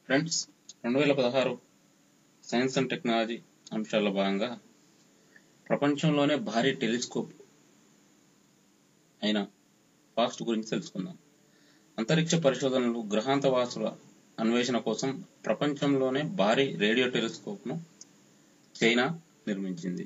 friends రెండు వేల పదహారు సైన్స్ అండ్ టెక్నాలజీ అంశాల్లో భాగంగా ప్రపంచంలోనే భారీ టెలిస్కోప్ అయిన ఫాస్ట్ గురించి తెలుసుకుందాం అంతరిక్ష పరిశోధనలు గ్రహాంతవాసుల అన్వేషణ కోసం ప్రపంచంలోనే భారీ రేడియో టెలిస్కోప్ను చైనా నిర్మించింది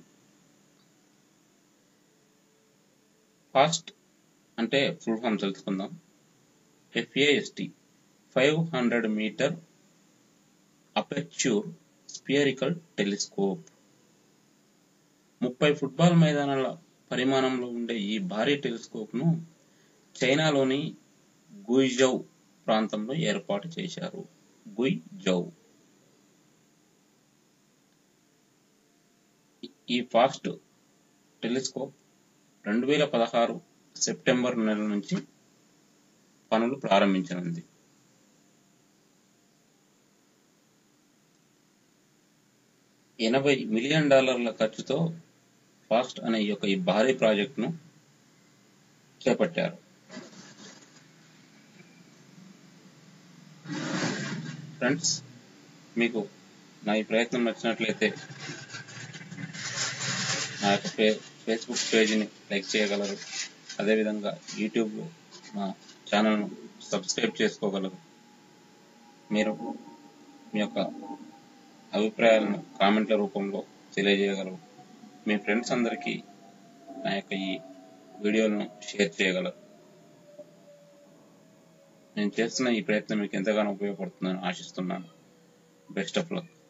ఫాస్ట్ అంటే ఫుల్ ఫామ్ తెలుసుకుందాం F A S T five hundred meter aperture spherical telescope ముప్పై ఫుట్బాల్ మైదానాల పరిమాణంలో ఉండే ఈ భారీ టెలిస్కోప్ ను చైనాలోని గుయిజౌ ప్రాంతంలో ఏర్పాటు చేశారు గుయిజౌ ఈ ఫాస్ట్ టెలిస్కోప్ రెండు వేల పదహారు సెప్టెంబర్ నెల నుంచి పనులు ప్రారంభించనుంది ఎనభై మిలియన్ డాలర్ల ఖర్చుతో ఫాస్ట్ అనే ఈ యొక్క ఈ భారీ ప్రాజెక్టును చేపట్టారు ఫ్రెండ్స్ మీకు నా ఈ ప్రయత్నం నచ్చినట్లయితే నా యొక్క ఫే ఫేస్బుక్ పేజీని లైక్ చేయగలరు అదేవిధంగా యూట్యూబ్లో మా ఛానల్ను సబ్స్క్రైబ్ చేసుకోగలరు మీరు మీ యొక్క అభిప్రాయాలను కామెంట్ల రూపంలో తెలియజేయగలరు మీ ఫ్రెండ్స్ అందరికీ నా యొక్క ఈ వీడియోలను షేర్ చేయగలరు నేను చేస్తున్న ఈ ప్రయత్నం మీకు ఎంతగానో ఉపయోగపడుతుందని ఆశిస్తున్నాను బెస్ట్ ఆఫ్ లక్